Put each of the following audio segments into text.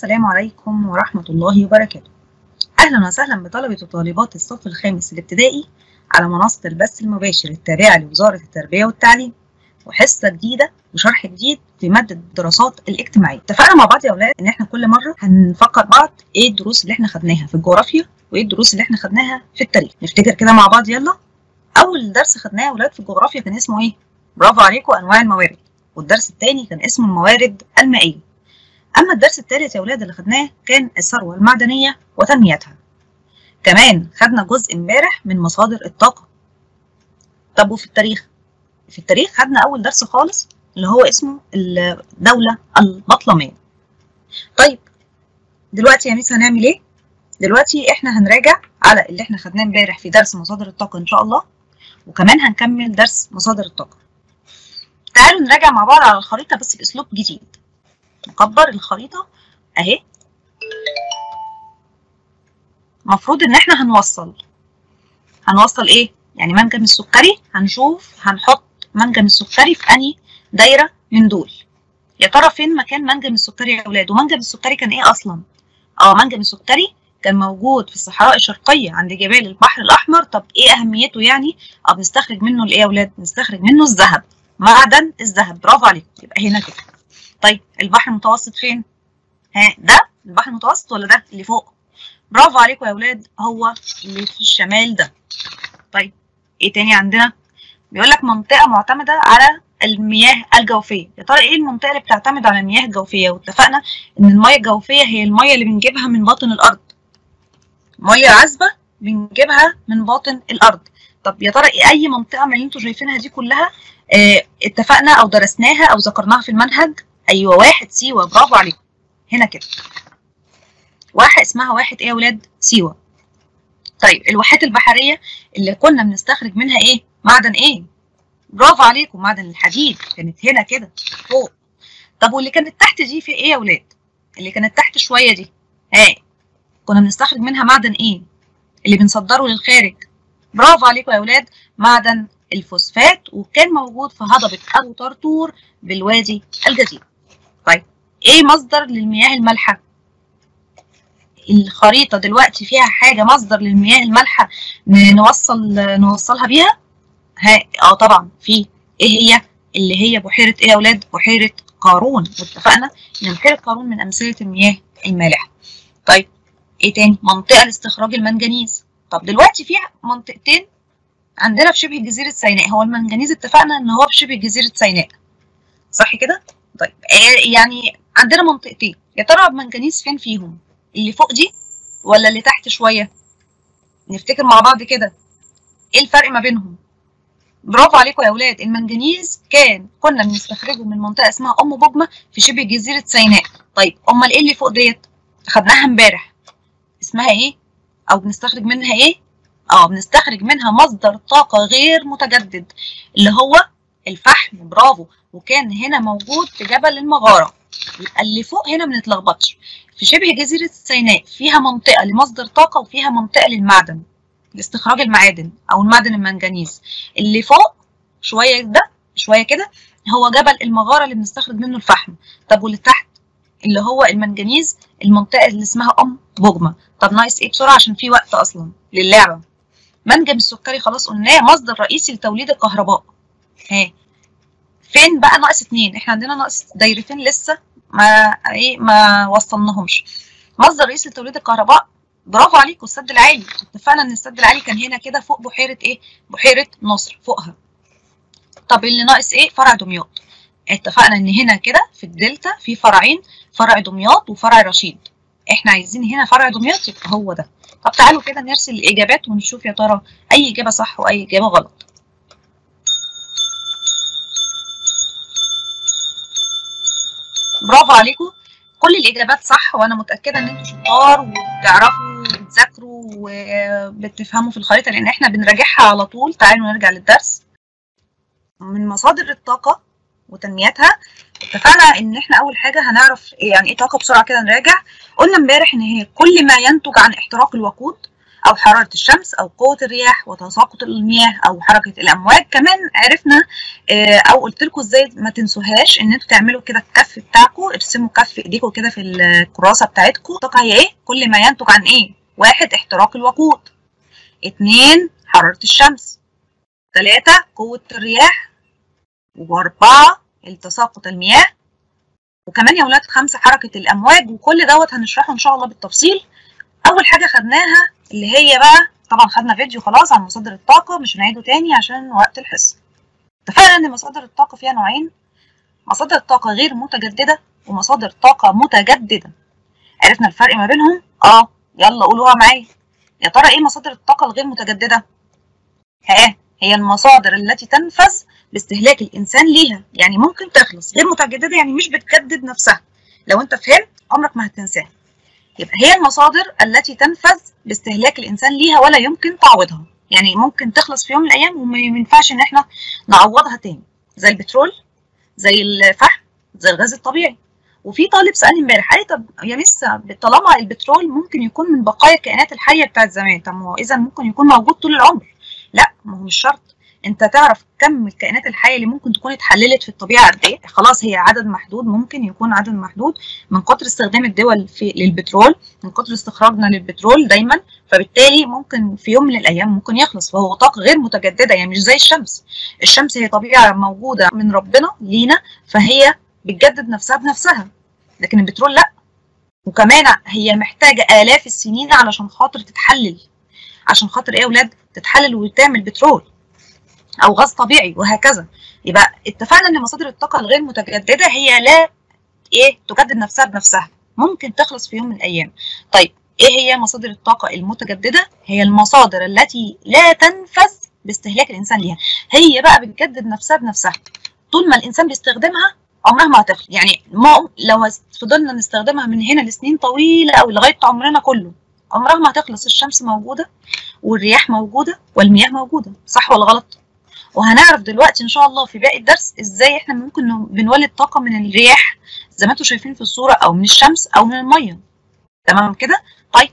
السلام عليكم ورحمة الله وبركاته أهلا وسهلا بطلبة وطالبات الصف الخامس الابتدائي على منصة البث المباشر التابعة لوزارة التربية والتعليم وحصة جديدة وشرح جديد في مادة الدراسات الاجتماعية اتفقنا مع بعض يا أولاد إن احنا كل مرة هنفكر بعض إيه الدروس اللي احنا خدناها في الجغرافيا وإيه الدروس اللي احنا خدناها في التاريخ نفتكر كده مع بعض يلا أول درس خدناه يا أولاد في الجغرافيا كان اسمه إيه؟ برافو عليكم أنواع الموارد والدرس الثاني كان اسمه الموارد المائية أما الدرس الثالث يا أولاد اللي خدناه كان الثروة المعدنية وتنميتها كمان خدنا جزء امبارح من مصادر الطاقة طب وفي التاريخ في التاريخ خدنا أول درس خالص اللي هو اسمه الدولة البطلمية طيب دلوقتي يا ميس هنعمل ايه؟ دلوقتي احنا هنراجع على اللي احنا خدناه امبارح في درس مصادر الطاقة ان شاء الله وكمان هنكمل درس مصادر الطاقة تعالوا نراجع مع بعض على الخريطة بس بأسلوب جديد نكبر الخريطة اهي المفروض ان احنا هنوصل هنوصل ايه يعني منجم السكري هنشوف هنحط منجم السكري في انهي دايره من دول يا ترى فين مكان منجم السكري يا اولاد ومنجم السكري كان ايه اصلا اه منجم السكري كان موجود في الصحراء الشرقيه عند جبال البحر الاحمر طب ايه اهميته يعني اه بنستخرج منه الايه يا اولاد بنستخرج منه الذهب معدن الذهب برافو عليكم يبقى هنا كده طيب البحر المتوسط فين ها ده البحر المتوسط ولا ده اللي فوق برافو عليكم يا اولاد هو اللي في الشمال ده طيب ايه تاني عندنا بيقول لك منطقه معتمده على المياه الجوفيه يا ترى ايه المنطقه اللي بتعتمد على المياه الجوفيه واتفقنا ان المياه الجوفيه هي المياه اللي بنجيبها من باطن الارض ميه عذبه بنجيبها من باطن الارض طب يا ترى إيه اي منطقه من اللي انتوا شايفينها دي كلها اه اتفقنا او درسناها او ذكرناها في المنهج ايوه واحد سيوه برافو عليكم هنا كده واحة اسمها واحة ايه يا ولاد سيوة طيب الواحات البحرية اللي كنا بنستخرج منها ايه معدن ايه برافو عليكم معدن الحديد كانت هنا كده فوق طب واللي كانت تحت دي في ايه يا ولاد اللي كانت تحت شوية دي ها كنا بنستخرج منها معدن ايه اللي بنصدره للخارج برافو عليكم يا ولاد معدن الفوسفات وكان موجود في هضبة أبو طرطور بالوادي الجديد طيب ايه مصدر للمياه المالحة الخريطة دلوقتي فيها حاجة مصدر للمياه المالحة نوصل نوصلها بيها ها اه طبعا في ايه هي اللي هي بحيرة ايه يا اولاد بحيرة قارون واتفقنا ان بحيرة قارون من امثلة المياه المالحة طيب ايه تاني منطقة لاستخراج المنجنيز طب دلوقتي في منطقتين عندنا في شبه جزيرة سيناء هو المنجنيز اتفقنا ان هو في شبه جزيرة سيناء صح كده طيب يعني عندنا منطقتين يا ترى المنجنيز فين فيهم اللي فوق دي ولا اللي تحت شوية نفتكر مع بعض كده ايه الفرق ما بينهم برافو عليكم يا اولاد المنجنيز كان كنا بنستخرجه من منطقه اسمها ام بوجمه في شبه جزيره سيناء طيب امال ايه اللي فوق ديت خدناها امبارح اسمها ايه او بنستخرج منها ايه اه بنستخرج منها مصدر طاقه غير متجدد اللي هو الفحم برافو وكان هنا موجود في جبل المغاره يبقى اللي فوق هنا ما نتلخبطش في شبه جزيرة سيناء فيها منطقة لمصدر طاقة وفيها منطقة للمعدن لاستخراج المعادن أو المعدن المنجنيز اللي فوق شوية ده شوية كده هو جبل المغارة اللي بنستخرج منه الفحم طب واللي تحت اللي هو المنجنيز المنطقة اللي اسمها أم بوجمة طب ناقص إيه بسرعة عشان في وقت أصلا للعبة منجم السكري خلاص قلناه مصدر رئيسي لتوليد الكهرباء ها فين بقى ناقص اتنين احنا عندنا ناقص دايرتين لسه ما ايه ما وصلناهمش مصدر رئيسي لتوليد الكهرباء برافو عليكم السد العالي اتفقنا ان السد العالي كان هنا كده فوق بحيره ايه بحيره نصر فوقها طب اللي ناقص ايه فرع دمياط اتفقنا ان هنا كده في الدلتا في فرعين فرع دمياط وفرع رشيد احنا عايزين هنا فرع دمياط يبقى هو ده طب تعالوا كده نرسل الاجابات ونشوف يا ترى اي اجابه صح واي اجابه غلط برافو عليكم كل الاجابات صح وانا متاكده ان انتوا شطار وبتعرفوا وبتذاكروا وبتفهموا في الخريطه لان احنا بنراجعها على طول تعالوا نرجع للدرس من مصادر الطاقه وتنميتها اتفقنا ان احنا اول حاجه هنعرف يعني ايه طاقه بسرعه كده نراجع قلنا امبارح ان هي كل ما ينتج عن احتراق الوقود او حراره الشمس او قوه الرياح وتساقط المياه او حركه الامواج كمان عرفنا آه، او قلت لكم ازاي ما تنسوهاش ان انتوا تعملوا كده الكف بتاعكم ارسموا كف ايديكم كده في الكراسه بتاعتكم الطاقه هي ايه كل ما ينتج عن ايه واحد احتراق الوقود اتنين حراره الشمس تلاتة قوه الرياح واربعة التساقط المياه وكمان يا ولاد خمسة حركة الأمواج وكل دوت هنشرحه إن شاء الله بالتفصيل أول حاجة خدناها اللي هي بقى طبعا خدنا فيديو خلاص عن مصادر الطاقة مش هنعيده تاني عشان وقت الحصة اتفقنا إن مصادر الطاقة فيها نوعين مصادر طاقة غير متجددة ومصادر طاقة متجددة عرفنا الفرق ما بينهم؟ اه يلا قولوها معايا يا ترى ايه مصادر الطاقة الغير متجددة؟ ها هي المصادر التي تنفذ باستهلاك الانسان ليها يعني ممكن تخلص غير متجدده يعني مش بتجدد نفسها لو انت فهمت عمرك ما هتنساها يبقى هي المصادر التي تنفذ باستهلاك الانسان ليها ولا يمكن تعويضها يعني ممكن تخلص في يوم من الايام وما ينفعش ان احنا نعوضها تاني زي البترول زي الفحم زي الغاز الطبيعي وفي طالب سالني امبارح قال لي طب يا مس طالما البترول ممكن يكون من بقايا الكائنات الحيه بتاعت زمان طب ما هو اذا ممكن يكون موجود طول العمر لا ما هو مش شرط انت تعرف كم الكائنات الحيه اللي ممكن تكون اتحللت في الطبيعه قد ايه خلاص هي عدد محدود ممكن يكون عدد محدود من كتر استخدام الدول في للبترول من كتر استخراجنا للبترول دايما فبالتالي ممكن في يوم من الايام ممكن يخلص فهو طاقه غير متجدده يعني مش زي الشمس الشمس هي طبيعه موجوده من ربنا لينا فهي بتجدد نفسها بنفسها لكن البترول لا وكمان هي محتاجه الاف السنين علشان خاطر تتحلل عشان خاطر ايه يا اولاد تتحلل وتعمل بترول او غاز طبيعي وهكذا يبقى اتفقنا ان مصادر الطاقه الغير متجدده هي لا ايه تجدد نفسها بنفسها ممكن تخلص في يوم من الايام طيب ايه هي مصادر الطاقه المتجدده هي المصادر التي لا تنفذ باستهلاك الانسان ليها هي بقى بتجدد نفسها بنفسها طول ما الانسان بيستخدمها عمرها ما هتخلص يعني ما لو فضلنا نستخدمها من هنا لسنين طويله او لغايه عمرنا كله عمرها ما هتخلص الشمس موجوده والرياح موجوده والمياه موجوده صح ولا غلط وهنعرف دلوقتي ان شاء الله في باقي الدرس ازاي احنا ممكن بنولد طاقه من الرياح زي ما انتم شايفين في الصوره او من الشمس او من الميه تمام كده طيب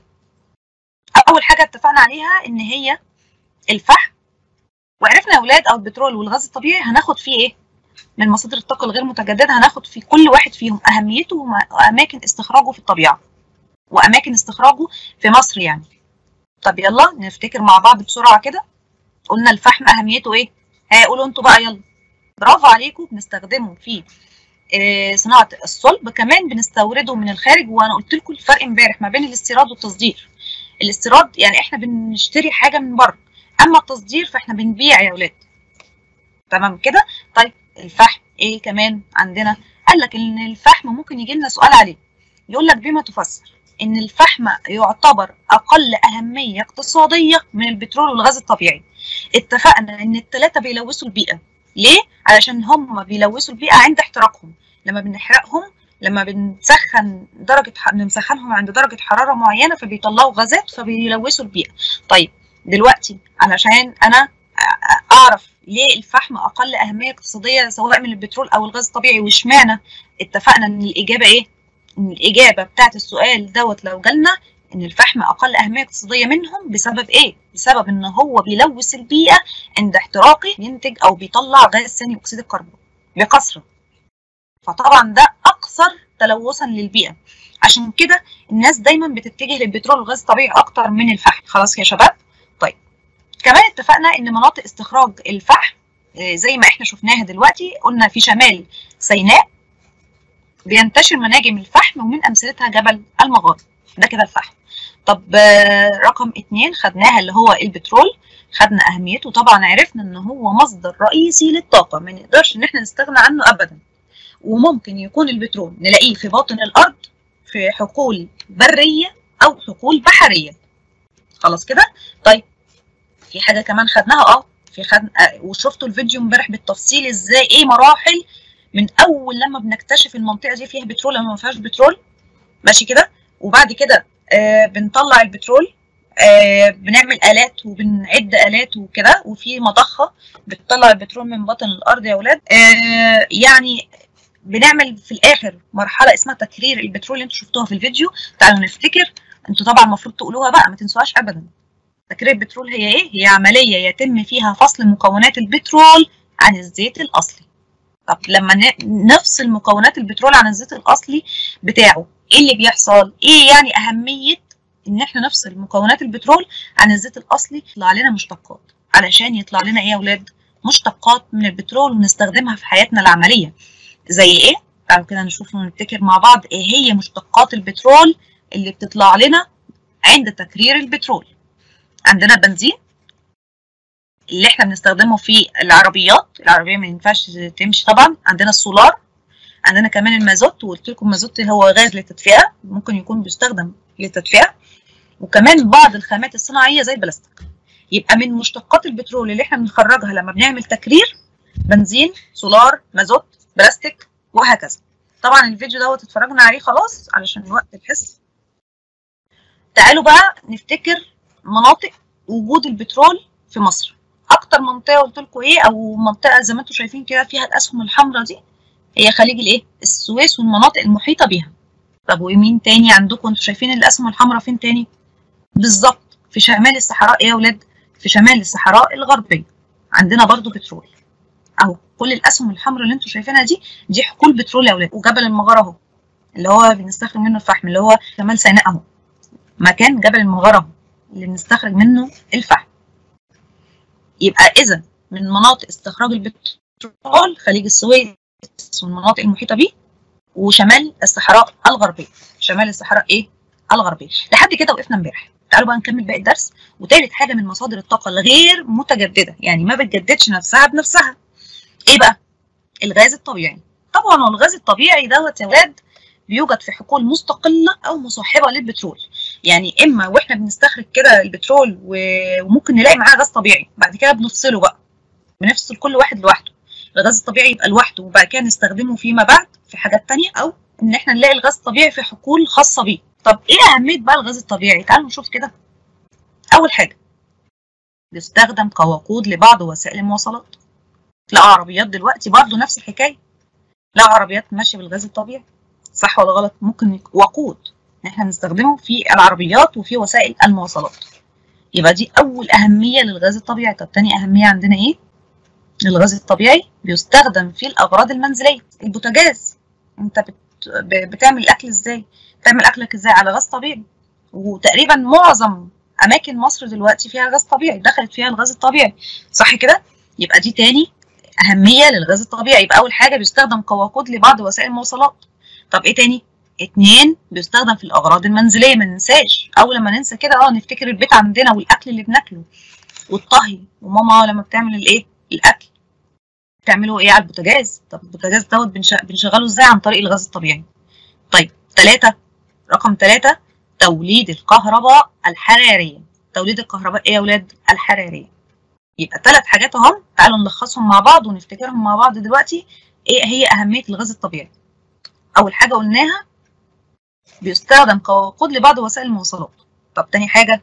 اول حاجه اتفقنا عليها ان هي الفحم وعرفنا يا اولاد او البترول والغاز الطبيعي هناخد فيه ايه من مصادر الطاقه الغير متجدده هناخد في كل واحد فيهم اهميته واماكن استخراجه في الطبيعه واماكن استخراجه في مصر يعني طب يلا نفتكر مع بعض بسرعه كده قلنا الفحم اهميته ايه ها قولوا انتوا بقى يلا برافو عليكم بنستخدمه في آه صناعه الصلب كمان بنستورده من الخارج وانا قلت لكم الفرق امبارح ما بين الاستيراد والتصدير الاستيراد يعني احنا بنشتري حاجه من بره اما التصدير فاحنا بنبيع يا اولاد تمام كده طيب الفحم ايه كمان عندنا قال لك ان الفحم ممكن يجي لنا سؤال عليه يقول لك بما تفسر ان الفحم يعتبر اقل اهميه اقتصاديه من البترول والغاز الطبيعي اتفقنا ان الثلاثه بيلوثوا البيئه ليه علشان هم بيلوثوا البيئه عند احتراقهم لما بنحرقهم لما بنسخن درجه بنسخنهم عند درجه حراره معينه فبيطلعوا غازات فبيلوثوا البيئه طيب دلوقتي علشان انا اعرف ليه الفحم اقل اهميه اقتصاديه سواء من البترول او الغاز الطبيعي واشمعنى اتفقنا ان الاجابه ايه ان الاجابه بتاعت السؤال دوت لو جالنا ان الفحم اقل اهميه اقتصاديه منهم بسبب ايه بسبب ان هو بيلوث البيئه عند احتراقه ينتج او بيطلع غاز ثاني اكسيد الكربون بكثره فطبعا ده اكثر تلوثا للبيئه عشان كده الناس دايما بتتجه للبترول والغاز الطبيعي اكتر من الفحم خلاص يا شباب طيب كمان اتفقنا ان مناطق استخراج الفحم زي ما احنا شفناها دلوقتي قلنا في شمال سيناء بينتشر مناجم الفحم ومن امثلتها جبل المغارة ده كده الفحم طب رقم اتنين خدناها اللي هو البترول خدنا اهميته طبعا عرفنا ان هو مصدر رئيسي للطاقه ما نقدرش ان احنا نستغنى عنه ابدا وممكن يكون البترول نلاقيه في باطن الارض في حقول بريه او حقول بحريه خلاص كده طيب في حاجه كمان خدناها اه في خد آه وشفتوا الفيديو امبارح بالتفصيل ازاي ايه مراحل من اول لما بنكتشف المنطقه دي فيها بترول او ما فيهاش بترول ماشي كده وبعد كده آه بنطلع البترول آه بنعمل الات وبنعد الات وكده وفي مضخه بتطلع البترول من باطن الارض يا اولاد آه يعني بنعمل في الاخر مرحله اسمها تكرير البترول اللي انتوا شفتوها في الفيديو تعالوا نفتكر انتوا طبعا المفروض تقولوها بقى ما تنسوهاش ابدا تكرير البترول هي ايه هي عمليه يتم فيها فصل مكونات البترول عن الزيت الاصلي طب لما نفصل مكونات البترول عن الزيت الاصلي بتاعه ايه اللي بيحصل ايه يعني اهميه ان احنا نفصل مكونات البترول عن الزيت الاصلي يطلع لنا مشتقات علشان يطلع لنا ايه يا اولاد مشتقات من البترول ونستخدمها في حياتنا العمليه زي ايه تعالوا كده نشوف ونفتكر مع بعض ايه هي مشتقات البترول اللي بتطلع لنا عند تكرير البترول عندنا بنزين اللي احنا بنستخدمه في العربيات العربيه ما ينفعش تمشي طبعا عندنا السولار عندنا كمان المازوت وقلت لكم المازوت هو غاز للتدفئه ممكن يكون بيستخدم للتدفئه وكمان بعض الخامات الصناعيه زي البلاستيك يبقى من مشتقات البترول اللي احنا بنخرجها لما بنعمل تكرير بنزين سولار مازوت بلاستيك وهكذا طبعا الفيديو دوت اتفرجنا عليه خلاص علشان الوقت الحس تعالوا بقى نفتكر مناطق وجود البترول في مصر اكتر منطقه قلت لكم ايه او منطقه زي ما انتم شايفين كده فيها الاسهم الحمراء دي هي خليج الايه السويس والمناطق المحيطه بيها طب ومين تاني عندكم انتم شايفين الاسهم الحمراء فين تاني بالظبط في شمال الصحراء ايه يا ولاد في شمال الصحراء الغربيه عندنا برضو بترول اهو كل الاسهم الحمراء اللي انتم شايفينها دي دي حقول بترول يا ولاد وجبل المغاره اهو اللي هو بنستخرج منه الفحم اللي هو شمال سيناء اهو مكان جبل المغاره اهو اللي بنستخرج منه الفحم يبقى اذا من مناطق استخراج البترول خليج السويس والمناطق المحيطه بيه وشمال الصحراء الغربيه شمال الصحراء ايه الغربيه لحد كده وقفنا امبارح تعالوا بقى نكمل باقي الدرس وتالت حاجه من مصادر الطاقه الغير متجدده يعني ما بتجددش نفسها بنفسها ايه بقى الغاز الطبيعي طبعا الغاز الطبيعي دوت يا ولاد بيوجد في حقول مستقله او مصاحبه للبترول يعني اما واحنا بنستخرج كده البترول وممكن نلاقي معاه غاز طبيعي بعد كده بنفصله بقى بنفصل كل واحد لوحده الغاز الطبيعي يبقى لوحده وبعد كده نستخدمه فيما بعد في حاجات تانية او ان احنا نلاقي الغاز الطبيعي في حقول خاصه بيه طب ايه اهميه بقى الغاز الطبيعي تعالوا نشوف كده اول حاجه بيستخدم كوقود لبعض وسائل المواصلات لا عربيات دلوقتي برضه نفس الحكايه لا عربيات ماشيه بالغاز الطبيعي صح ولا غلط ممكن وقود احنا نستخدمه في العربيات وفي وسائل المواصلات يبقى دي اول اهميه للغاز الطبيعي طب تاني اهميه عندنا ايه للغاز الطبيعي بيستخدم في الاغراض المنزليه البوتاجاز انت بت... بتعمل الاكل ازاي بتعمل اكلك ازاي على غاز طبيعي وتقريبا معظم اماكن مصر دلوقتي فيها غاز طبيعي دخلت فيها الغاز الطبيعي صح كده يبقى دي تاني اهميه للغاز الطبيعي يبقى اول حاجه بيستخدم كوقود لبعض وسائل المواصلات طب ايه تاني اتنين بيستخدم في الاغراض المنزليه ما ننساش اول لما ننسى كده اه نفتكر البيت عندنا والاكل اللي بناكله والطهي وماما لما بتعمل الايه الاكل بتعملوا ايه على البوتاجاز طب البوتاجاز دوت بنشغله ازاي عن طريق الغاز الطبيعي طيب ثلاثة رقم ثلاثة توليد الكهرباء الحرارية توليد الكهرباء ايه يا اولاد الحرارية يبقى ثلاث حاجات اهم تعالوا نلخصهم مع بعض ونفتكرهم مع بعض دلوقتي ايه هي اهمية الغاز الطبيعي اول حاجة قلناها بيستخدم كوقود لبعض وسائل المواصلات طب تاني حاجة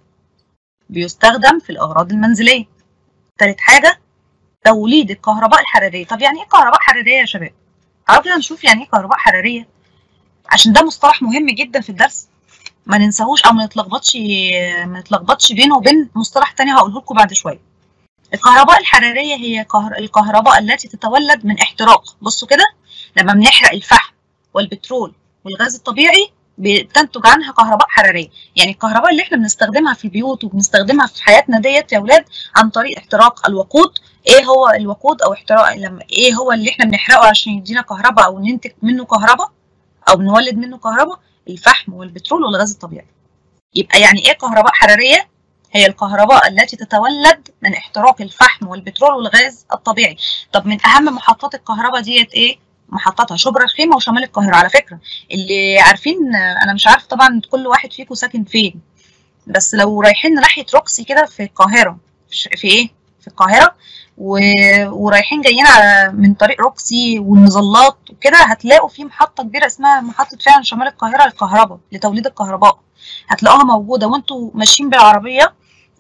بيستخدم في الأغراض المنزلية تالت حاجة توليد الكهرباء الحرارية طب يعني ايه كهرباء حرارية يا شباب تعالوا كده نشوف يعني ايه كهرباء حرارية عشان ده مصطلح مهم جدا في الدرس ما ننساهوش او ما نتلخبطش ما نتلخبطش بينه وبين مصطلح تاني هقوله لكم بعد شويه الكهرباء الحراريه هي كهر... الكهرباء التي تتولد من احتراق بصوا كده لما بنحرق الفحم والبترول والغاز الطبيعي بتنتج عنها كهرباء حراريه يعني الكهرباء اللي احنا بنستخدمها في البيوت وبنستخدمها في حياتنا ديت يا اولاد عن طريق احتراق الوقود ايه هو الوقود او احتراق لما ايه هو اللي احنا بنحرقه عشان يدينا كهرباء او ننتج منه كهرباء او بنولد منه كهرباء الفحم والبترول والغاز الطبيعي يبقى يعني ايه كهرباء حراريه هي الكهرباء التي تتولد من احتراق الفحم والبترول والغاز الطبيعي طب من اهم محطات الكهرباء ديت ايه محطتها شبرا الخيمه وشمال القاهره على فكره اللي عارفين انا مش عارف طبعا كل واحد فيكم ساكن فين بس لو رايحين ناحيه روكسي كده في القاهره في ايه في القاهره و... ورايحين جايين على من طريق روكسي والمظلات وكده هتلاقوا في محطه كبيره اسمها محطه فعلا شمال القاهره للكهرباء لتوليد الكهرباء هتلاقوها موجوده وانتوا ماشيين بالعربيه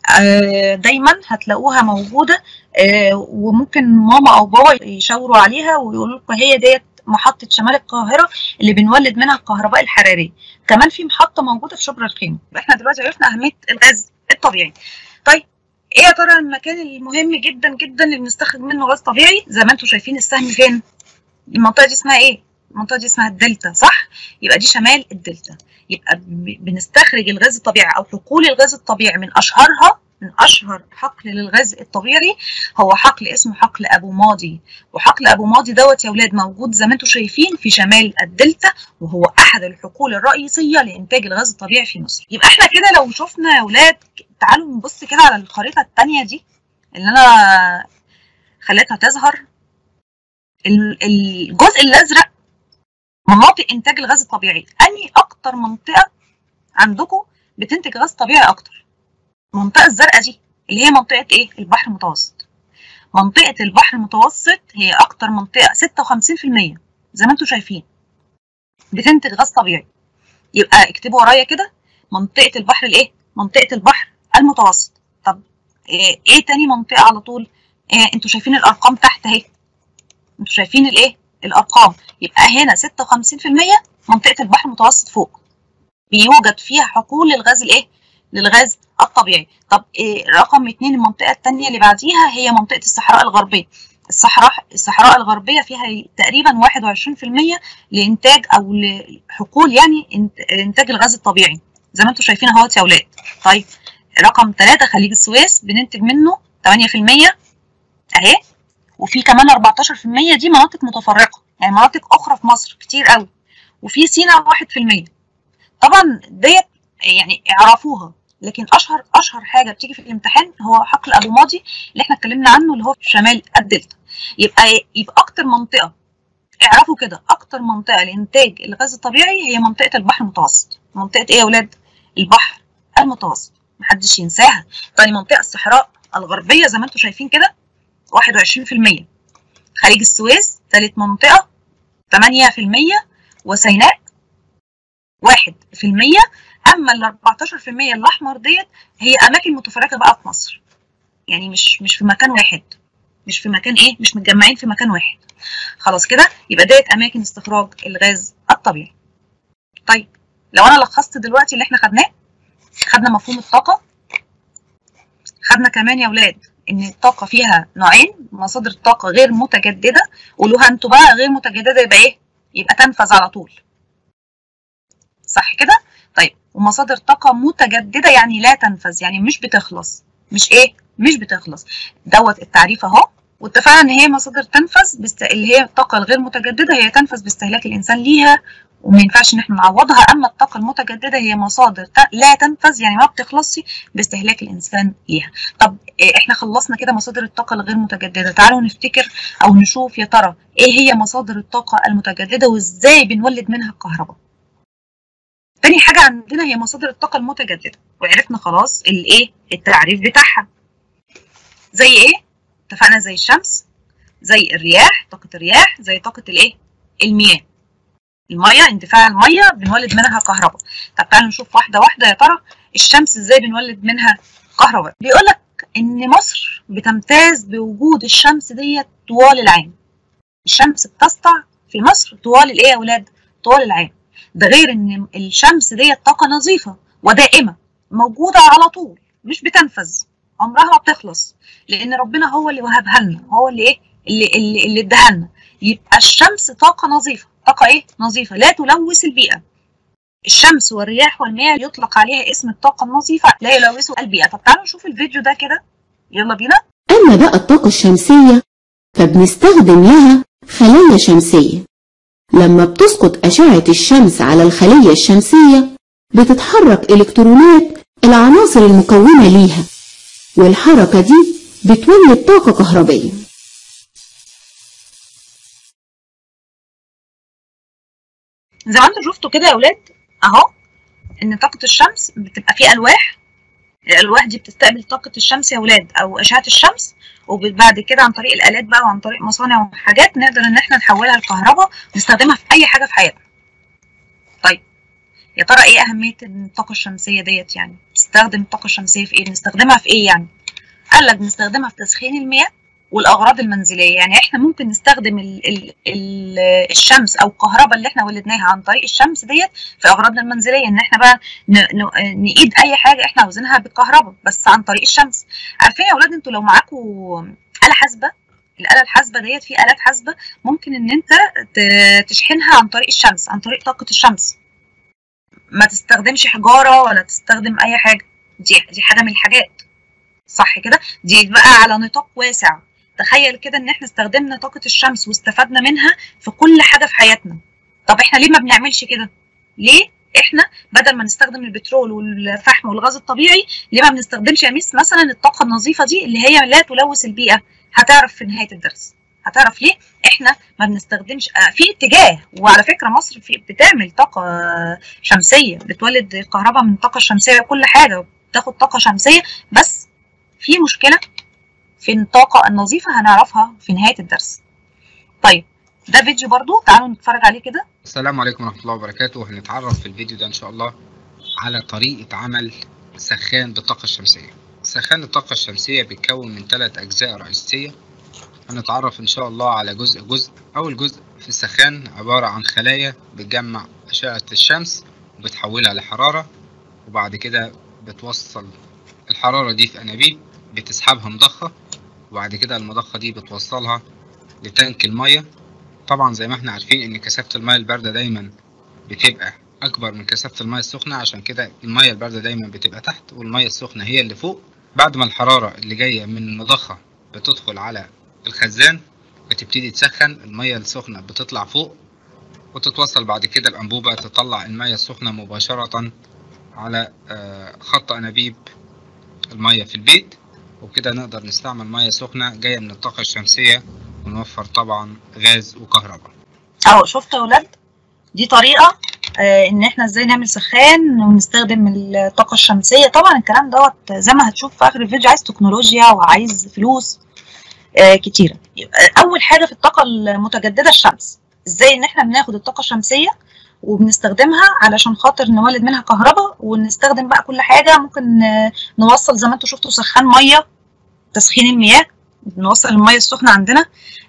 دايما هتلاقوها موجوده وممكن ماما او بابا يشاوروا عليها ويقولوا لكم هي ديت محطة شمال القاهرة اللي بنولد منها الكهرباء الحرارية كمان في محطة موجودة في شبرا الخيمة احنا دلوقتي عرفنا أهمية الغاز الطبيعي طيب ايه يا ترى المكان المهم جدا جدا اللي بنستخرج منه غاز طبيعي زي ما انتم شايفين السهم فين المنطقه دي اسمها ايه المنطقه دي اسمها الدلتا صح يبقى دي شمال الدلتا يبقى بنستخرج الغاز الطبيعي او حقول الغاز الطبيعي من اشهرها من اشهر حقل للغاز الطبيعي هو حقل اسمه حقل ابو ماضي وحقل ابو ماضي دوت يا اولاد موجود زي ما انتم شايفين في شمال الدلتا وهو احد الحقول الرئيسيه لانتاج الغاز الطبيعي في مصر يبقى احنا كده لو شفنا يا اولاد تعالوا نبص كده على الخريطه الثانيه دي اللي انا خليتها تظهر الجزء الازرق مناطق انتاج الغاز الطبيعي انهي اكتر منطقه عندكم بتنتج غاز طبيعي اكتر المنطقه الزرقاء دي اللي هي منطقه ايه البحر المتوسط منطقه البحر المتوسط هي اكتر منطقه 56% زي ما انتم شايفين بتنتج غاز طبيعي يبقى اكتبوا ورايا كده منطقه البحر الايه منطقه البحر المتوسط طب ايه, إيه تاني منطقه على طول إيه انتوا شايفين الارقام تحت اهي انتوا شايفين الايه الارقام يبقى هنا 56% منطقه البحر المتوسط فوق بيوجد فيها حقول للغاز الايه للغاز الطبيعي طب إيه رقم اتنين المنطقه الثانيه اللي بعديها هي منطقه الصحراء الغربيه الصحراء الصحراء الغربيه فيها تقريبا 21% لانتاج او لحقول يعني انتاج الغاز الطبيعي زي ما انتم شايفين اهوت يا اولاد طيب رقم ثلاثة خليج السويس بننتج منه 8% اهي وفي كمان 14% دي مناطق متفرقه يعني مناطق اخرى في مصر كتير قوي وفي سينا 1% طبعا ديت يعني اعرفوها لكن اشهر اشهر حاجه بتيجي في الامتحان هو حقل ابو ماضي اللي احنا اتكلمنا عنه اللي هو في شمال الدلتا يبقى يبقى اكتر منطقه اعرفوا كده اكتر منطقه لانتاج الغاز الطبيعي هي منطقه البحر المتوسط منطقه ايه يا اولاد البحر المتوسط محدش ينساها تاني منطقه الصحراء الغربيه زي ما انتم شايفين كده 21% خليج السويس ثالث منطقه 8% وسيناء 1% اما ال 14% الاحمر ديت هي اماكن متفرقه بقى في مصر يعني مش مش في مكان واحد مش في مكان ايه مش متجمعين في مكان واحد خلاص كده يبقى ديت اماكن استخراج الغاز الطبيعي طيب لو انا لخصت دلوقتي اللي احنا خدناه خدنا مفهوم الطاقه خدنا كمان يا اولاد ان الطاقه فيها نوعين مصادر الطاقه غير متجدده قولوها انتوا بقى غير متجدده يبقى ايه يبقى تنفذ على طول صح كده طيب ومصادر طاقه متجدده يعني لا تنفذ يعني مش بتخلص مش ايه مش بتخلص دوت التعريف اهو واتفقنا ان هي مصادر تنفذ بست... اللي هي الطاقه الغير متجدده هي تنفذ باستهلاك الانسان ليها وما ينفعش ان احنا نعوضها اما الطاقه المتجدده هي مصادر لا تنفذ يعني ما بتخلصش باستهلاك الانسان ليها طب احنا خلصنا كده مصادر الطاقه الغير متجدده تعالوا نفتكر او نشوف يا ترى ايه هي مصادر الطاقه المتجدده وازاي بنولد منها الكهرباء تاني حاجه عندنا هي مصادر الطاقه المتجدده وعرفنا خلاص الايه التعريف بتاعها زي ايه اتفقنا زي الشمس زي الرياح طاقه الرياح زي طاقه الايه المياه الميه اندفاع الميه بنولد منها كهرباء طب تعالوا نشوف واحده واحده يا ترى الشمس ازاي بنولد منها كهرباء بيقول لك ان مصر بتمتاز بوجود الشمس ديت طوال العام الشمس بتسطع في مصر طوال الايه يا اولاد طوال العام ده غير ان الشمس ديت طاقه نظيفه ودائمه موجوده على طول مش بتنفذ عمرها ما بتخلص لان ربنا هو اللي وهبها لنا هو اللي ايه اللي اللي, اللي اداها لنا يبقى الشمس طاقه نظيفه طاقه ايه نظيفه لا تلوث البيئه الشمس والرياح والمياه يطلق عليها اسم الطاقه النظيفه لا يلوث البيئه طب تعالوا نشوف الفيديو ده كده يلا بينا أما بقى الطاقة الشمسية فبنستخدم لها خلايا شمسية لما بتسقط أشعة الشمس على الخلية الشمسية بتتحرك إلكترونات العناصر المكونة ليها والحركة دي بتولد طاقة كهربية زي ما انتم شفتوا كده يا اولاد اهو ان طاقه الشمس بتبقى فيه الواح الالواح دي بتستقبل طاقه الشمس يا اولاد او اشعه الشمس وبعد كده عن طريق الالات بقى وعن طريق مصانع وحاجات نقدر ان احنا نحولها لكهرباء ونستخدمها في اي حاجه في حياتنا طيب يا ترى ايه اهميه الطاقه الشمسيه ديت يعني نستخدم الطاقه الشمسيه في ايه بنستخدمها في ايه يعني قال لك بنستخدمها في تسخين المياه والاغراض المنزليه يعني احنا ممكن نستخدم ال ال ال الشمس او الكهرباء اللي احنا ولدناها عن طريق الشمس ديت في اغراضنا المنزليه ان احنا بقى ن- ن- نقيد اي حاجه احنا عاوزينها بالكهرباء بس عن طريق الشمس عارفين يا اولاد انتوا لو معاكم آلة حاسبة الآلة الحاسبة ديت في آلات حاسبة ممكن إن أنت ت- تشحنها عن طريق الشمس عن طريق طاقة الشمس ما تستخدمش حجارة ولا تستخدم أي حاجة دي دي حاجة من الحاجات صح كده دي بقى على نطاق واسع تخيل كده إن إحنا استخدمنا طاقة الشمس واستفدنا منها في كل حاجة في حياتنا طب إحنا ليه ما بنعملش كده؟ ليه إحنا بدل ما نستخدم البترول والفحم والغاز الطبيعي ليه ما بنستخدمش يا ميس مثلا الطاقة النظيفة دي اللي هي لا تلوث البيئة هتعرف في نهاية الدرس هتعرف ليه احنا ما بنستخدمش آه، في اتجاه وعلى فكرة مصر في بتعمل طاقة شمسية بتولد الكهرباء من الطاقة الشمسية وكل حاجة بتاخد طاقة شمسية بس في مشكلة في الطاقة النظيفة هنعرفها في نهاية الدرس طيب ده فيديو برضو تعالوا نتفرج عليه كده السلام عليكم ورحمة الله وبركاته هنتعرف في الفيديو ده إن شاء الله على طريقة عمل سخان بالطاقة الشمسية سخان الطاقة الشمسية بيتكون من ثلاث أجزاء رئيسية هنتعرف إن شاء الله على جزء جزء أول جزء في السخان عبارة عن خلايا بتجمع أشعة الشمس وبتحولها لحرارة وبعد كده بتوصل الحرارة دي في أنابيب بتسحبها مضخة وبعد كده المضخة دي بتوصلها لتانك المية طبعا زي ما احنا عارفين ان كثافة المية الباردة دايما بتبقى اكبر من كثافة المية السخنة عشان كده المية الباردة دايما بتبقى تحت والمية السخنة هي اللي فوق بعد ما الحرارة اللي جاية من المضخة بتدخل على الخزان بتبتدي تسخن المية السخنة بتطلع فوق وتتوصل بعد كده الأنبوبة تطلع المية السخنة مباشرة على آه، خط أنابيب المية في البيت وبكده نقدر نستعمل مية سخنة جاية من الطاقة الشمسية ونوفر طبعا غاز وكهرباء اهو شفتوا يا ولاد دي طريقه آه ان احنا ازاي نعمل سخان ونستخدم الطاقه الشمسيه طبعا الكلام دوت زي ما هتشوف في اخر الفيديو عايز تكنولوجيا وعايز فلوس آه كتيره يبقى اول حاجه في الطاقه المتجدده الشمس ازاي ان احنا بناخد الطاقه الشمسيه وبنستخدمها علشان خاطر نولد منها كهرباء ونستخدم بقى كل حاجه ممكن آه، نوصل زي ما انتوا شفتوا سخان ميه تسخين المياه نوصل الميه السخنه عندنا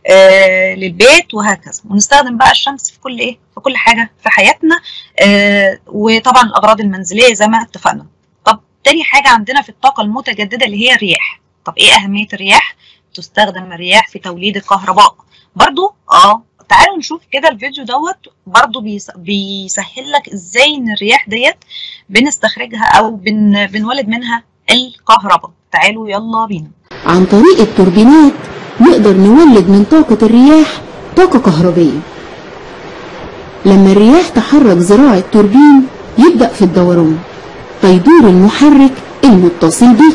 آه للبيت وهكذا ونستخدم بقى الشمس في كل ايه في كل حاجه في حياتنا آه وطبعا الاغراض المنزليه زي ما اتفقنا طب تاني حاجه عندنا في الطاقه المتجدده اللي هي الرياح طب ايه اهميه الرياح تستخدم الرياح في توليد الكهرباء برضو اه تعالوا نشوف كده الفيديو دوت برضو بيس- بيسهل لك ازاي ان الرياح ديت بنستخرجها او بن بنولد منها الكهرباء تعالوا يلا بينا عن طريق التوربينات نقدر نولد من طاقة الرياح طاقة كهربية لما الرياح تحرك ذراع التوربين يبدأ في الدوران فيدور المحرك المتصل به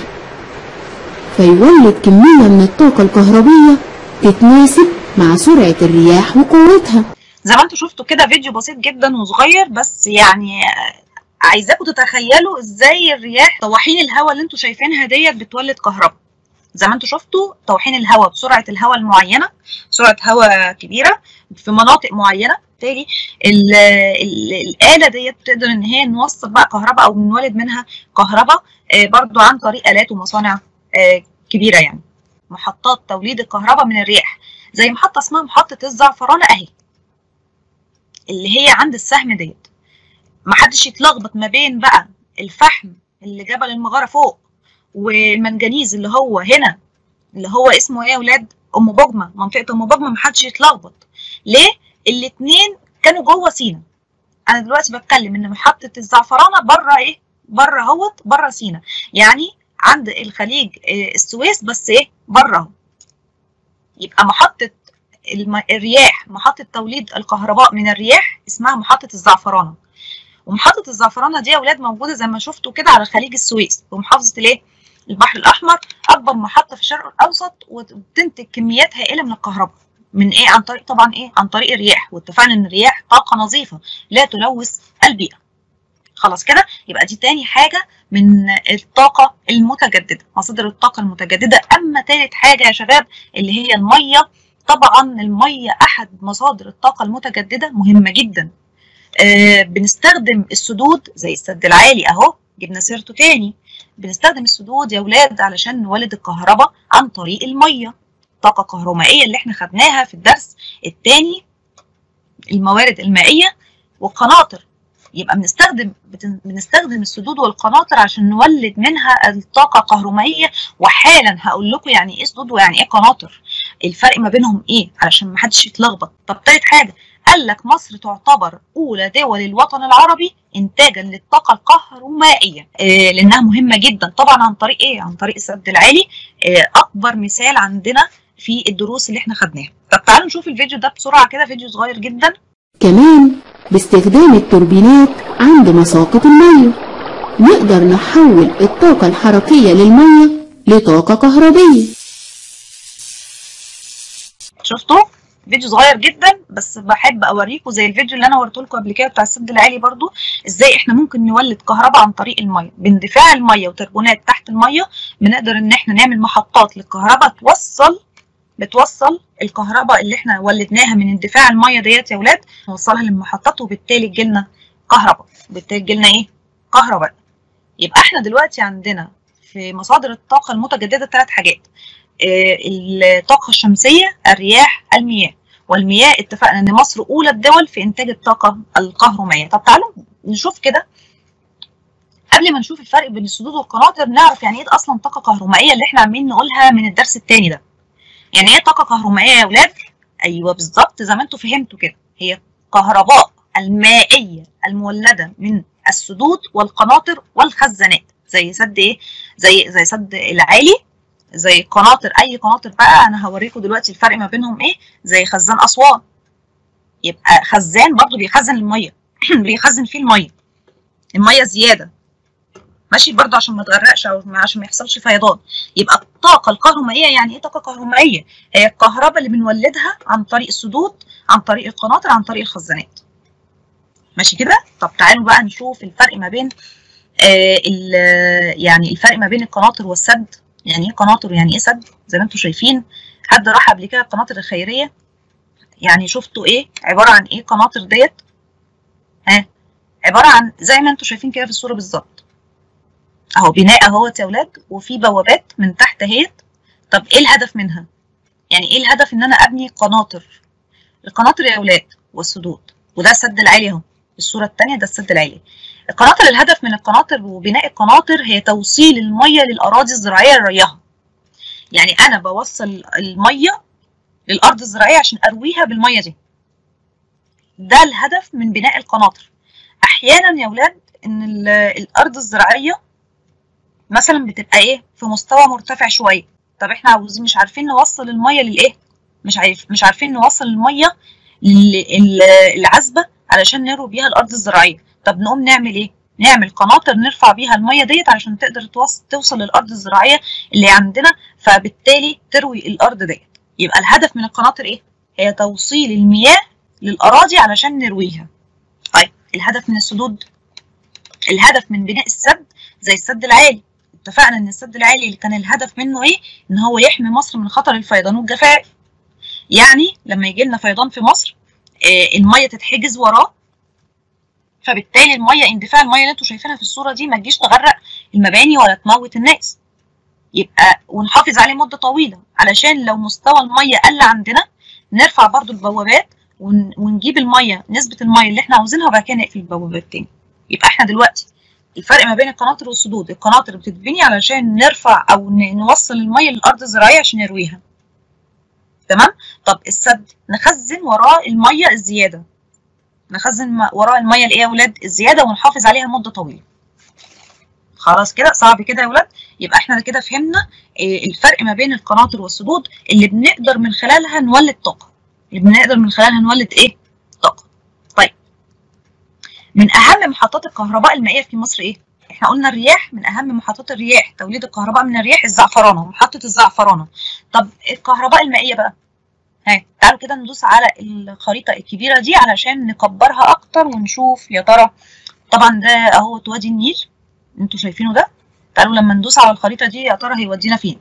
فيولد كمية من الطاقة الكهربية تتناسب مع سرعة الرياح وقوتها زي ما انتوا شفتوا كده فيديو بسيط جدا وصغير بس يعني آه، عايزاكم تتخيلوا ازاي الرياح طواحين الهواء اللي انتوا شايفينها ديت بتولد كهرباء زي ما انتوا شفتوا طواحين الهواء بسرعه الهواء المعينه سرعه هواء كبيره في مناطق معينه بالتالي ال- ال- الاله ديت بتقدر ان هي نوصل بقى كهرباء او نولد منها كهرباء آه، برضو عن طريق الات ومصانع آه، كبيره يعني محطات توليد الكهرباء من الرياح زي محطه اسمها محطه الزعفرانه اهي اللي هي عند السهم ديت محدش يتلخبط ما بين بقى الفحم اللي جبل المغاره فوق والمنجنيز اللي هو هنا اللي هو اسمه ايه يا ولاد ام بوجمه منطقه ام بوجمه محدش يتلخبط ليه الاتنين كانوا جوه سينا انا دلوقتي بتكلم ان محطه الزعفرانه بره ايه بره اهوت بره سينا يعني عند الخليج آه، السويس بس ايه بره اهو يبقى محطه الم... الرياح محطه توليد الكهرباء من الرياح اسمها محطه الزعفرانه ومحطه الزعفرانه دي يا اولاد موجوده زي ما شفتوا كده على خليج السويس ومحافظه الايه البحر الاحمر اكبر محطه في الشرق الاوسط وبتنتج كميات هائله من الكهرباء من ايه عن طريق طبعا ايه عن طريق الرياح واتفقنا ان الرياح طاقه نظيفه لا تلوث البيئه خلاص كده يبقى دي تاني حاجه من الطاقه المتجدده مصادر الطاقه المتجدده اما تالت حاجه يا شباب اللي هي الميه طبعا الميه احد مصادر الطاقه المتجدده مهمه جدا آه بنستخدم السدود زي السد العالي اهو جبنا سيرته تاني بنستخدم السدود يا ولاد علشان نولد الكهرباء عن طريق الميه طاقه كهرومائيه اللي احنا خدناها في الدرس الثاني الموارد المائيه والقناطر يبقى بنستخدم بتن- بنستخدم السدود والقناطر عشان نولد منها الطاقه الكهرومائيه وحالا هقول لكم يعني ايه سدود ويعني ايه قناطر الفرق ما بينهم ايه علشان ما حدش يتلخبط طب تالت حاجه قال لك مصر تعتبر اولى دول الوطن العربي انتاجا للطاقه الكهرومائيه إيه لانها مهمه جدا طبعا عن طريق ايه عن طريق السد العالي إيه اكبر مثال عندنا في الدروس اللي احنا خدناها طب تعالوا نشوف الفيديو ده بسرعه كده فيديو صغير جدا كمان باستخدام التوربينات عند مساقط المية نقدر نحول الطاقة الحركية للمية لطاقة كهربية شفتوا فيديو صغير جدا بس بحب اوريكم زي الفيديو اللي انا وريته لكم قبل كده بتاع السد العالي برضو ازاي احنا ممكن نولد كهرباء عن طريق الميه باندفاع الميه وتربونات تحت الميه بنقدر ان احنا نعمل محطات للكهرباء توصل بتوصل الكهرباء اللي احنا ولدناها من اندفاع الميه ديت يا ولاد نوصلها للمحطات وبالتالي تجيلنا كهرباء وبالتالي تجيلنا ايه كهرباء يبقى احنا دلوقتي عندنا في مصادر الطاقه المتجدده ثلاث حاجات آه، الطاقة الشمسية الرياح المياه والمياه اتفقنا ان مصر اولى الدول في انتاج الطاقة الكهرومائية طب تعالوا نشوف كده قبل ما نشوف الفرق بين السدود والقناطر نعرف يعني ايه اصلا طاقة كهرومائية اللي احنا عاملين نقولها من الدرس التاني ده يعني ايه طاقة كهرومائية يا ولاد ايوه بالظبط زي ما انتوا فهمتوا كده هي كهرباء المائية المولدة من السدود والقناطر والخزانات زي سد ايه زي زي سد العالي زي قناطر اي قناطر بقى انا هوريكم دلوقتي الفرق ما بينهم ايه زي خزان اسوان يبقى خزان برضو بيخزن الميه بيخزن فيه الميه الميه زياده ماشي برضو عشان ما تغرقش او عشان ما يحصلش فيضان يبقى الطاقه الكهرومائيه يعني ايه طاقه كهرومائيه هي الكهرباء اللي بنولدها عن طريق السدود عن طريق القناطر عن طريق الخزانات ماشي كده طب تعالوا بقى نشوف الفرق ما بين آه يعني الفرق ما بين القناطر والسد يعني ايه قناطر ويعني ايه سد زي ما انتم شايفين حد راح قبل كده القناطر الخيريه يعني شفتوا ايه عباره عن ايه قناطر ديت ها عباره عن زي ما انتم شايفين كده في الصوره بالظبط اهو بناء اهوت يا اولاد وفي بوابات من تحت اهيت طب ايه الهدف منها يعني ايه الهدف ان انا ابني قناطر القناطر يا اولاد والسدود وده السد العالي اهو الصوره الثانيه ده السد العالي القناطر الهدف من القناطر وبناء القناطر هي توصيل الميه للاراضي الزراعيه لريها يعني انا بوصل الميه للارض الزراعيه عشان ارويها بالميه دي ده الهدف من بناء القناطر احيانا يا ولاد ان الارض الزراعيه مثلا بتبقى ايه في مستوى مرتفع شويه طب احنا عاوزين مش عارفين نوصل الميه للايه مش عارف مش عارفين نوصل الميه العذبه علشان نروي بيها الارض الزراعيه طب نقوم نعمل ايه نعمل قناطر نرفع بيها الميه ديت علشان تقدر توصل للارض الزراعيه اللي عندنا فبالتالي تروي الارض ديت يبقى الهدف من القناطر ايه هي توصيل المياه للاراضي علشان نرويها طيب الهدف من السدود الهدف من بناء السد زي السد العالي اتفقنا ان السد العالي اللي كان الهدف منه ايه ان هو يحمي مصر من خطر الفيضان والجفاف يعني لما يجي لنا فيضان في مصر آه الميه تتحجز وراه فبالتالي الميه اندفاع الميه اللي انتوا شايفينها في الصوره دي ما تجيش تغرق المباني ولا تموت الناس يبقى ونحافظ عليه مده طويله علشان لو مستوى الميه قل عندنا نرفع برضو البوابات ونجيب الميه نسبه الميه اللي احنا عاوزينها وبعد كده نقفل البوابات تاني يبقى احنا دلوقتي الفرق ما بين القناطر والسدود القناطر بتتبني علشان نرفع او نوصل الميه للارض الزراعيه عشان نرويها تمام طب السد نخزن وراه الميه الزياده نخزن وراء الميه الايه يا ولاد الزياده ونحافظ عليها مده طويله خلاص كده صعب كده يا ولاد يبقى احنا كده فهمنا الفرق ما بين القناطر والسدود اللي بنقدر من خلالها نولد طاقه اللي بنقدر من خلالها نولد ايه طاقه طيب من اهم محطات الكهرباء المائيه في مصر ايه احنا قلنا الرياح من اهم محطات الرياح توليد الكهرباء من الرياح الزعفرانه محطه الزعفرانه طب الكهرباء المائيه بقى ها تعالوا كده ندوس على الخريطة الكبيرة دي علشان نكبرها أكتر ونشوف يا ترى طبعا ده أهو وادي النيل انتوا شايفينه ده تعالوا لما ندوس على الخريطة دي يا ترى هيودينا فين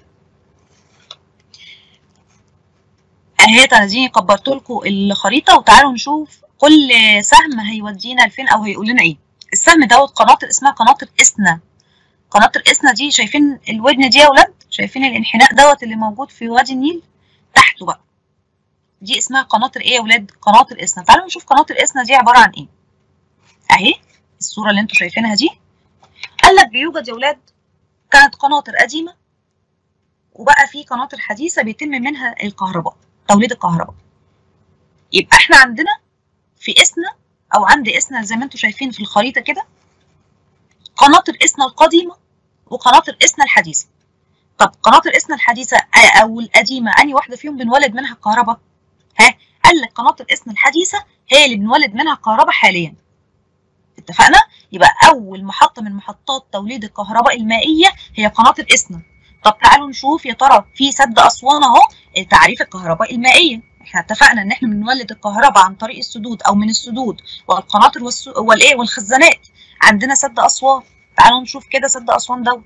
اهي اديني كبرت لكم الخريطة وتعالوا نشوف كل سهم هيودينا لفين أو هيقول لنا إيه السهم دوت قناطر اسمها قناطر إسنا قناطر إسنا دي شايفين الودن دي يا ولاد شايفين الانحناء دوت اللي موجود في وادي النيل تحته بقى دي اسمها قناطر ايه يا ولاد قناطر اسنا تعالوا نشوف قناطر اسنا دي عباره عن ايه اهي الصوره اللي انتوا شايفينها دي قال لك بيوجد يا ولاد كانت قناطر قديمه وبقى في قناطر حديثه بيتم منها الكهرباء توليد الكهرباء يبقى احنا عندنا في اسنا او عند اسنا زي ما انتوا شايفين في الخريطه كده قناطر اسنا القديمه وقناطر اسنا الحديثه طب قناطر اسنا الحديثه او القديمه انهي واحده فيهم بنولد منها الكهرباء ها قال لك قناطر اسنا الحديثه هي اللي بنولد منها الكهرباء حاليا اتفقنا يبقى اول محطه من محطات توليد الكهرباء المائيه هي قناطر اسنا طب تعالوا نشوف يا ترى في سد اسوان اهو تعريف الكهرباء المائيه احنا اتفقنا ان احنا بنولد الكهرباء عن طريق السدود او من السدود والقناطر والس... والايه والخزانات عندنا سد اسوان تعالوا نشوف كده سد اسوان دوت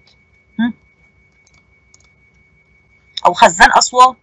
او خزان اسوان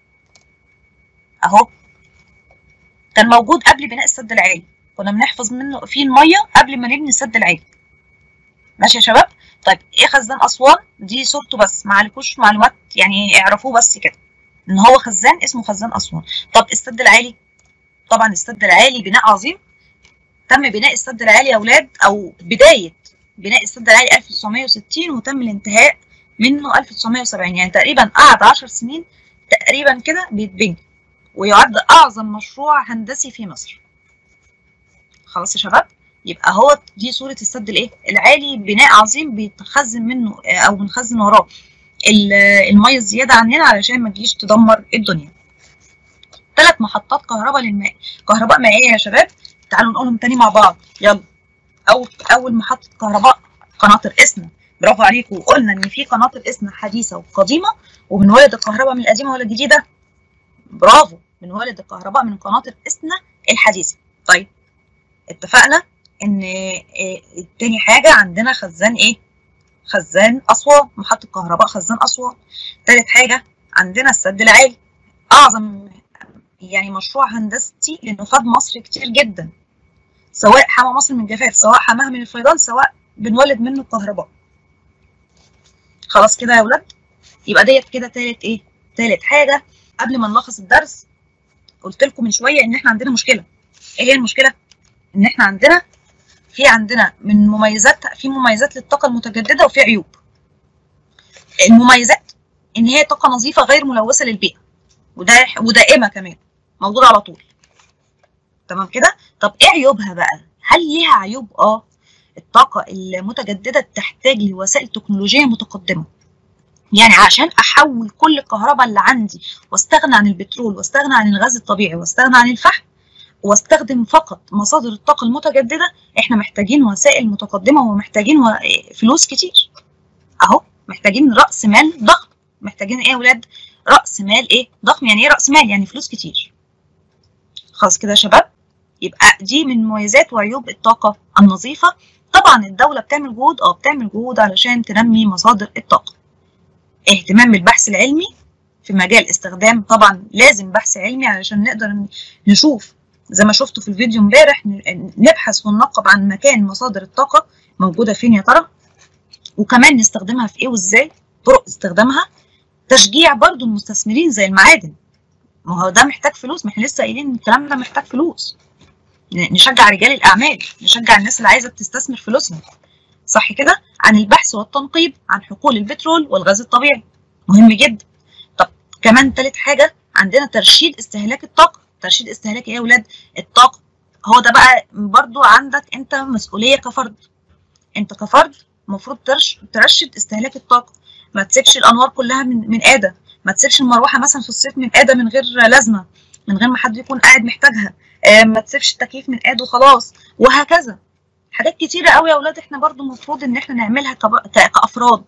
اهو كان موجود قبل بناء السد العالي كنا بنحفظ منه فيه الميه قبل ما نبني السد العالي ماشي يا شباب طيب ايه خزان اسوان دي صورته بس ما عليكوش معلومات يعني اعرفوه بس كده ان هو خزان اسمه خزان اسوان طب السد العالي طبعا السد العالي بناء عظيم تم بناء السد العالي يا اولاد او بدايه بناء السد العالي 1960 وتم الانتهاء منه 1970 يعني تقريبا قعد 10 سنين تقريبا كده بيتبني ويعد اعظم مشروع هندسي في مصر خلاص يا شباب يبقى هو دي صوره السد الايه العالي بناء عظيم بيتخزن منه او بنخزن وراه الميه الزياده عننا علشان ما تجيش تدمر الدنيا ثلاث محطات كهرباء للماء كهرباء مائيه يا شباب تعالوا نقولهم تاني مع بعض يلا اول اول محطه كهرباء قناطر اسنا برافو عليكم وقلنا ان في قناطر اسنا حديثه وقديمه وبنولد الكهرباء من القديمه ولا الجديده برافو بنولد الكهرباء من قناطر اسنا الحديثه طيب اتفقنا ان تاني حاجه عندنا خزان ايه خزان اسوان محطه كهرباء خزان اسوان تالت حاجه عندنا السد العالي اعظم يعني مشروع هندسي لانه فاد مصر كتير جدا سواء حمى مصر من الجفاف سواء حماها من الفيضان سواء بنولد منه الكهرباء خلاص كده يا ولاد يبقى ديت كده تالت ايه تالت حاجه قبل ما نلخص الدرس قلت لكم من شويه ان احنا عندنا مشكله ايه هي المشكله ان احنا عندنا في عندنا من مميزات في مميزات للطاقه المتجدده وفي عيوب المميزات ان هي طاقه نظيفه غير ملوثه للبيئه وده ودائمه كمان موجوده على طول تمام كده طب ايه عيوبها بقى هل ليها عيوب اه الطاقه المتجدده تحتاج لوسائل تكنولوجيه متقدمه يعني عشان احول كل الكهرباء اللي عندي واستغنى عن البترول واستغنى عن الغاز الطبيعي واستغنى عن الفحم واستخدم فقط مصادر الطاقه المتجدده احنا محتاجين وسائل متقدمه ومحتاجين فلوس كتير اهو محتاجين راس مال ضخم محتاجين ايه يا ولاد راس مال ايه ضخم يعني ايه راس مال يعني فلوس كتير خلاص كده يا شباب يبقى دي من مميزات وعيوب الطاقه النظيفه طبعا الدوله بتعمل جهود اه بتعمل جهود علشان تنمي مصادر الطاقه اهتمام بالبحث العلمي في مجال استخدام طبعا لازم بحث علمي علشان نقدر نشوف زي ما شفتوا في الفيديو امبارح نبحث وننقب عن مكان مصادر الطاقه موجوده فين يا ترى وكمان نستخدمها في ايه وازاي طرق استخدامها تشجيع برضو المستثمرين زي المعادن ما هو ده محتاج فلوس ما احنا لسه قايلين ان الكلام ده محتاج فلوس نشجع رجال الاعمال نشجع الناس اللي عايزه تستثمر فلوسهم صح كده عن البحث والتنقيب عن حقول البترول والغاز الطبيعي مهم جدا طب كمان تالت حاجه عندنا ترشيد استهلاك الطاقه ترشيد استهلاك ايه يا اولاد الطاقه هو ده بقى برضو عندك انت مسؤوليه كفرد انت كفرد المفروض ترش ترشد استهلاك الطاقه ما تسيبش الانوار كلها من من قاده ما تسيبش المروحه مثلا في الصيف من قاده من غير لازمه من غير ما حد يكون قاعد محتاجها آه ما تسيبش التكييف من قاده وخلاص وهكذا حاجات كتيره قوي يا اولاد احنا برضو المفروض ان احنا نعملها كافراد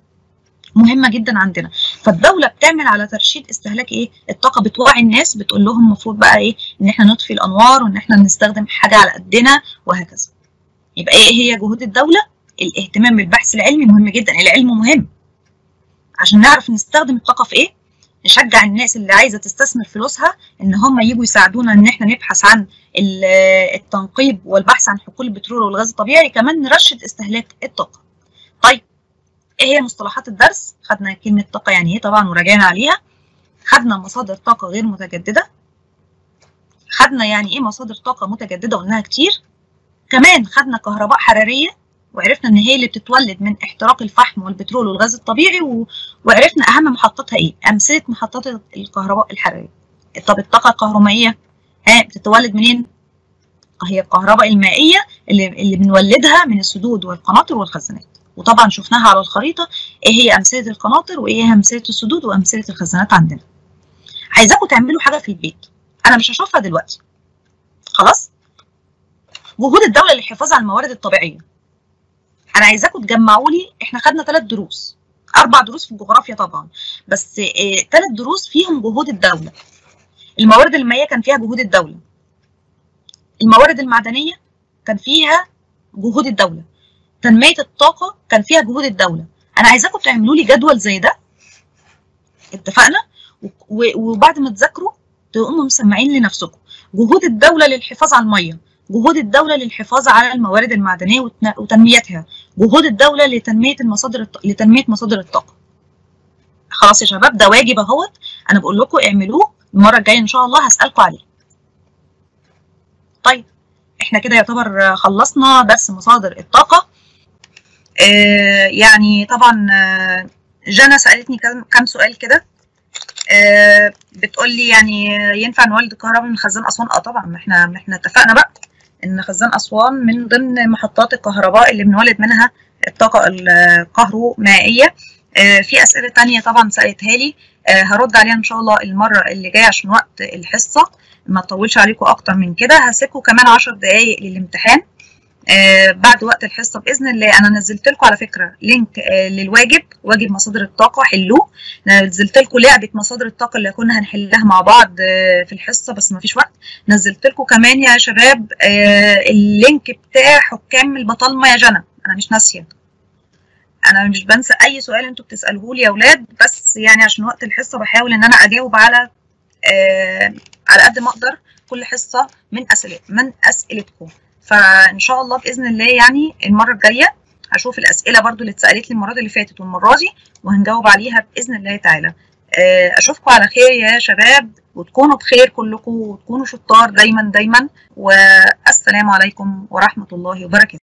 مهمه جدا عندنا فالدوله بتعمل على ترشيد استهلاك ايه الطاقه بتوعي الناس بتقول لهم المفروض بقى ايه ان احنا نطفي الانوار وان احنا نستخدم حاجه على قدنا وهكذا يبقى ايه هي جهود الدوله الاهتمام بالبحث العلمي مهم جدا العلم مهم عشان نعرف نستخدم الطاقه في ايه نشجع الناس اللي عايزه تستثمر فلوسها ان هم يجوا يساعدونا ان احنا نبحث عن التنقيب والبحث عن حقول البترول والغاز الطبيعي كمان نرشد استهلاك الطاقه طيب ايه هي مصطلحات الدرس خدنا كلمه طاقه يعني ايه طبعا وراجعنا عليها خدنا مصادر طاقة غير متجددة خدنا يعني ايه مصادر طاقة متجددة وانها كتير كمان خدنا كهرباء حرارية وعرفنا ان هي اللي بتتولد من احتراق الفحم والبترول والغاز الطبيعي و... وعرفنا اهم محطاتها ايه امثله محطات الكهرباء الحراريه طب الطاقه الكهرومائيه ها بتتولد منين هي الكهرباء المائيه اللي اللي بنولدها من السدود والقناطر والخزانات وطبعا شفناها على الخريطه ايه هي امثله القناطر وايه هي امثله السدود وامثله الخزانات عندنا عايزاكم تعملوا حاجه في البيت انا مش هشوفها دلوقتي خلاص جهود الدوله للحفاظ على الموارد الطبيعيه انا عايزاكم تجمعوا لي احنا خدنا ثلاث دروس اربع دروس في الجغرافيا طبعا بس ثلاث اه دروس فيهم جهود الدوله الموارد المائيه كان فيها جهود الدوله الموارد المعدنيه كان فيها جهود الدوله تنميه الطاقه كان فيها جهود الدوله انا عايزاكم تعملوا لي جدول زي ده اتفقنا وبعد ما تذاكروا تقوموا مسمعين لنفسكم جهود الدوله للحفاظ على الميه جهود الدولة للحفاظ على الموارد المعدنية وتنميتها جهود الدولة لتنمية المصادر الط... لتنمية مصادر الطاقة خلاص يا شباب ده واجب اهوت انا بقول لكم اعملوه المرة الجاية ان شاء الله هسألكم عليه طيب احنا كده يعتبر خلصنا درس مصادر الطاقة آه يعني طبعا آه جانا سألتني كم سؤال كده آه بتقول لي يعني ينفع نولد الكهرباء من خزان اسوان اه طبعا احنا احنا اتفقنا بقى ان خزان اسوان من ضمن محطات الكهرباء اللي بنولد منها الطاقه الكهرومائيه آه في اسئله تانية طبعا سالتها لي آه هرد عليها ان شاء الله المره اللي جايه عشان وقت الحصه ما اطولش عليكم اكتر من كده هسيبكم كمان 10 دقائق للامتحان آه بعد وقت الحصه باذن الله انا نزلت لكم على فكره لينك آه للواجب واجب مصادر الطاقه حلوه نزلت لكم لعبه مصادر الطاقه اللي كنا هنحلها مع بعض آه في الحصه بس ما فيش وقت نزلت لكم كمان يا شباب آه اللينك بتاع حكام البطالمه يا جنى انا مش ناسيه انا مش بنسى اي سؤال انتوا بتسالوه لي يا اولاد بس يعني عشان وقت الحصه بحاول ان انا اجاوب على آه على قد ما اقدر كل حصه من اسئله من اسئلتكم فان شاء الله باذن الله يعني المره الجايه هشوف الاسئله برضو اللي اتسالت لي المره اللي فاتت والمره دي وهنجاوب عليها باذن الله تعالى اشوفكم على خير يا شباب وتكونوا بخير كلكم وتكونوا شطار دايما دايما والسلام عليكم ورحمه الله وبركاته